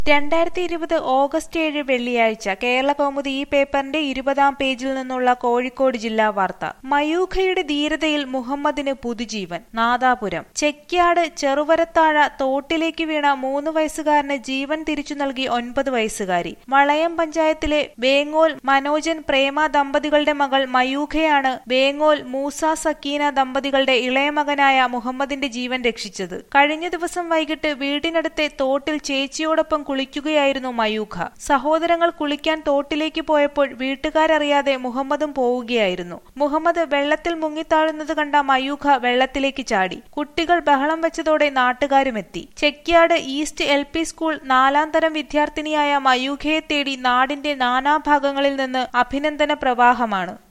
രണ്ടായിരത്തി ഇരുപത് ഓഗസ്റ്റ് ഏഴ് വെള്ളിയാഴ്ച കേരള കൗമുദി ഈ പേപ്പറിന്റെ ഇരുപതാം പേജിൽ നിന്നുള്ള കോഴിക്കോട് ജില്ലാ വാർത്ത മയൂഖയുടെ ധീരതയിൽ മുഹമ്മദിന് പുതുജീവൻ നാദാപുരം ചെക്യാട് ചെറുവരത്താഴ തോട്ടിലേക്ക് വീണ മൂന്ന് വയസ്സുകാരന് ജീവൻ തിരിച്ചു നൽകി ഒൻപത് വയസ്സുകാരി വളയം പഞ്ചായത്തിലെ വേങ്ങോൽ മനോജൻ പ്രേമ ദമ്പതികളുടെ മകൾ മയൂഖയാണ് വേങ്ങോൽ മൂസ സക്കീന ദമ്പതികളുടെ ഇളയ മകനായ മുഹമ്മദിന്റെ ജീവൻ രക്ഷിച്ചത് കഴിഞ്ഞ ദിവസം വൈകിട്ട് വീടിനടുത്തെ തോട്ടിൽ ചേച്ചിയോടൊപ്പം കുളിക്കുകയായിരുന്നു മയൂഖ സഹോദരങ്ങൾ കുളിക്കാൻ തോട്ടിലേക്ക് പോയപ്പോൾ വീട്ടുകാരറിയാതെ മുഹമ്മദും പോവുകയായിരുന്നു മുഹമ്മദ് വെള്ളത്തിൽ മുങ്ങിത്താഴുന്നത് കണ്ട മയൂഖ വെള്ളത്തിലേക്ക് ചാടി കുട്ടികൾ ബഹളം വെച്ചതോടെ നാട്ടുകാരുമെത്തി Chekyad east L P school നാലാം തരം വിദ്യാർത്ഥിനിയായ മയൂഖയെ തേടി നാടിന്റെ നാനാഭാഗങ്ങളിൽ നിന്ന് അഭിനന്ദന പ്രവാഹമാണ്